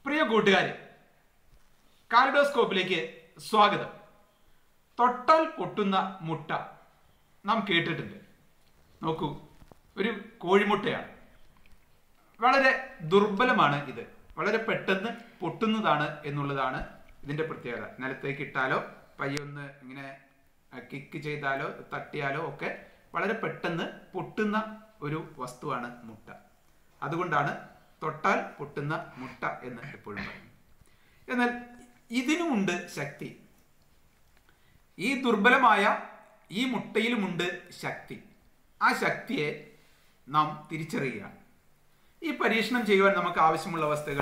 പ്രിയ കൂട്ടുകാരെ കാലിഡോസ്കോപ്പിലേക്ക് സ്വാഗതം തൊട്ടാൽ പൊട്ടുന്ന മുട്ട നാം കേട്ടിട്ടുണ്ട് നോക്കൂ ഒരു കോഴിമുട്ടയാണ് വളരെ ദുർബലമാണ് ഇത് വളരെ പെട്ടെന്ന് പൊട്ടുന്നതാണ് എന്നുള്ളതാണ് ഇതിന്റെ പ്രത്യേകത നിലത്തേക്ക് ഇട്ടാലോ പയ്യൊന്ന് ഇങ്ങനെ കിക്ക് ചെയ്താലോ തട്ടിയാലോ ഒക്കെ വളരെ പെട്ടെന്ന് പൊട്ടുന്ന ഒരു വസ്തുവാണ് മുട്ട അതുകൊണ്ടാണ് തൊട്ടാൽ പൊട്ടുന്ന മുട്ട എന്ന് എപ്പോഴും പറയുന്നത് എന്നാൽ ഇതിനുമുണ്ട് ശക്തി ഈ ദുർബലമായ ഈ മുട്ടയിലുമുണ്ട് ശക്തി ആ ശക്തിയെ നാം തിരിച്ചറിയുകയാണ് ഈ പരീക്ഷണം ചെയ്യുവാൻ നമുക്ക് ആവശ്യമുള്ള വസ്തുക്കൾ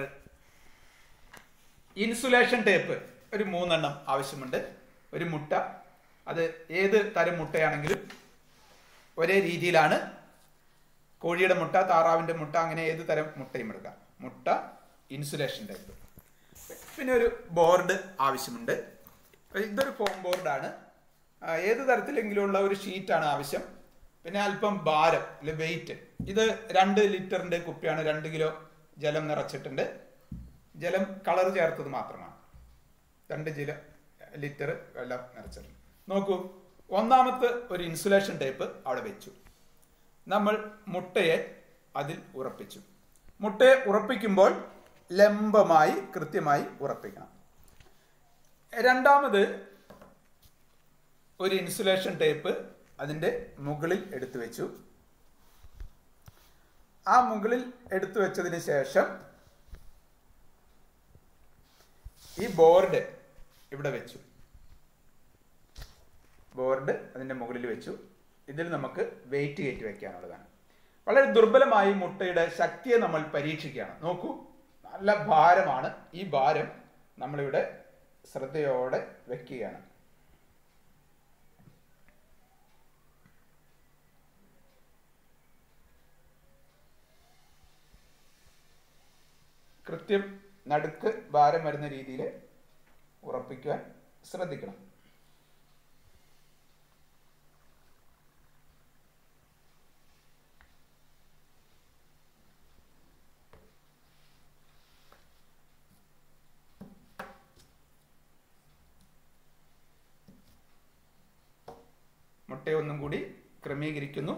ഇൻസുലേഷൻ ടേപ്പ് ഒരു മൂന്നെണ്ണം ആവശ്യമുണ്ട് ഒരു മുട്ട അത് ഏത് തരം മുട്ടയാണെങ്കിലും ഒരേ രീതിയിലാണ് കോഴിയുടെ മുട്ട താറാവിൻ്റെ മുട്ട അങ്ങനെ ഏത് തരം മുട്ടയും എടുക്കാം മുട്ട ഇൻസുലേഷൻ ടൈപ്പ് പിന്നെ ഒരു ബോർഡ് ആവശ്യമുണ്ട് ഇതൊരു ഫോം ബോർഡാണ് ആ, ഏത് തരത്തിലെങ്കിലുമുള്ള ഒരു ഷീറ്റാണ് ആവശ്യം പിന്നെ അല്പം ഭാരം അല്ലെ വെയിറ്റ് ഇത് രണ്ട് ലിറ്ററിന്റെ കുപ്പിയാണ് രണ്ട് കിലോ ജലം നിറച്ചിട്ടുണ്ട് ജലം കളർ ചേർത്തത് മാത്രമാണ് രണ്ട് ജില ലിറ്റർ വെള്ളം നിറച്ചിട്ടുണ്ട് നോക്കൂ ഒന്നാമത്തെ ഒരു ഇൻസുലേഷൻ ടേപ്പ് അവിടെ വെച്ചു നമ്മൾ മുട്ടയെ അതിൽ ഉറപ്പിച്ചു മുട്ടയെ ഉറപ്പിക്കുമ്പോൾ ലംബമായി കൃത്യമായി ഉറപ്പിക്കണം രണ്ടാമത് ഒരു ഇൻസുലേഷൻ ടേപ്പ് അതിൻ്റെ മുകളിൽ എടുത്തു വെച്ചു ആ മുകളിൽ എടുത്തു വെച്ചതിന് ശേഷം ഈ ബോർഡ് ഇവിടെ വെച്ചു ബോർഡ് അതിൻ്റെ മുകളിൽ വെച്ചു ഇതിൽ നമുക്ക് വെയിറ്റ് കയറ്റി വെക്കാനുള്ളതാണ് വളരെ ദുർബലമായി മുട്ടയുടെ ശക്തിയെ നമ്മൾ പരീക്ഷിക്കുകയാണ് നോക്കൂ നല്ല ഭാരമാണ് ഈ ഭാരം നമ്മളിവിടെ ശ്രദ്ധയോടെ വെക്കുകയാണ് കൃത്യം നടുക്ക് ഭാരം വരുന്ന രീതിയിൽ ഉറപ്പിക്കുവാൻ ശ്രദ്ധിക്കണം മുട്ടയെ ഒന്നും കൂടി ക്രമീകരിക്കുന്നു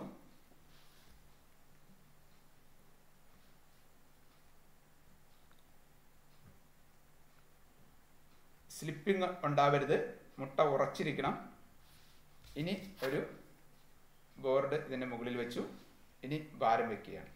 സ്ലിപ്പിംഗ് ഉണ്ടാവരുത് മുട്ട ഉറച്ചിരിക്കണം ഇനി ഒരു ബോർഡ് ഇതിൻ്റെ മുകളിൽ വെച്ചു ഇനി ഭാരം വെക്കുകയാണ്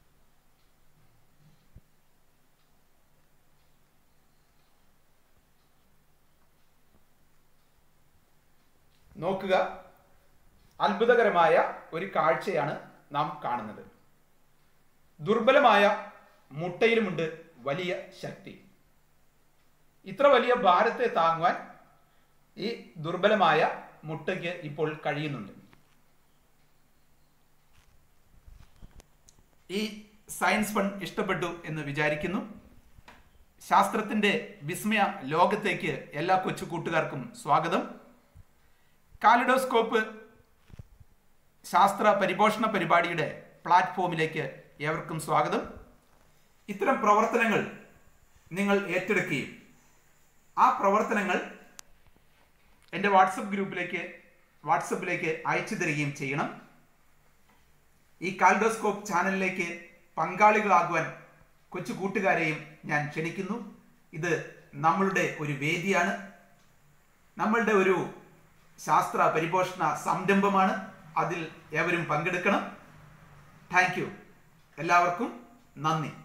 നോക്കുക അത്ഭുതകരമായ ഒരു കാഴ്ചയാണ് നാം കാണുന്നത് ദുർബലമായ മുട്ടയിലുമുണ്ട് വലിയ ശക്തി ഇത്ര വലിയ ഭാരത്തെ താങ്ങുവാൻ ഈ ദുർബലമായ മുട്ടയ്ക്ക് ഇപ്പോൾ കഴിയുന്നുണ്ട് ഈ സയൻസ് ഫൺ ഇഷ്ടപ്പെട്ടു എന്ന് വിചാരിക്കുന്നു ശാസ്ത്രത്തിന്റെ വിസ്മയ ലോകത്തേക്ക് എല്ലാ കൊച്ചു കൂട്ടുകാർക്കും സ്വാഗതം കാലിഡോസ്കോപ്പ് ശാസ്ത്ര പരിപോഷണ പരിപാടിയുടെ പ്ലാറ്റ്ഫോമിലേക്ക് ഏവർക്കും സ്വാഗതം ഇത്തരം പ്രവർത്തനങ്ങൾ നിങ്ങൾ ഏറ്റെടുക്കുകയും ആ പ്രവർത്തനങ്ങൾ എൻ്റെ വാട്സപ്പ് ഗ്രൂപ്പിലേക്ക് വാട്സപ്പിലേക്ക് അയച്ചു തരികയും ചെയ്യണം ഈ കാൽഡോസ്കോപ്പ് ചാനലിലേക്ക് പങ്കാളികളാകുവാൻ കൊച്ചു കൂട്ടുകാരെയും ഞാൻ ക്ഷണിക്കുന്നു ഇത് നമ്മളുടെ ഒരു വേദിയാണ് നമ്മളുടെ ഒരു ശാസ്ത്ര പരിപോഷണ സംരംഭമാണ് അതിൽ ഏവരും പങ്കെടുക്കണം താങ്ക് യു എല്ലാവർക്കും നന്ദി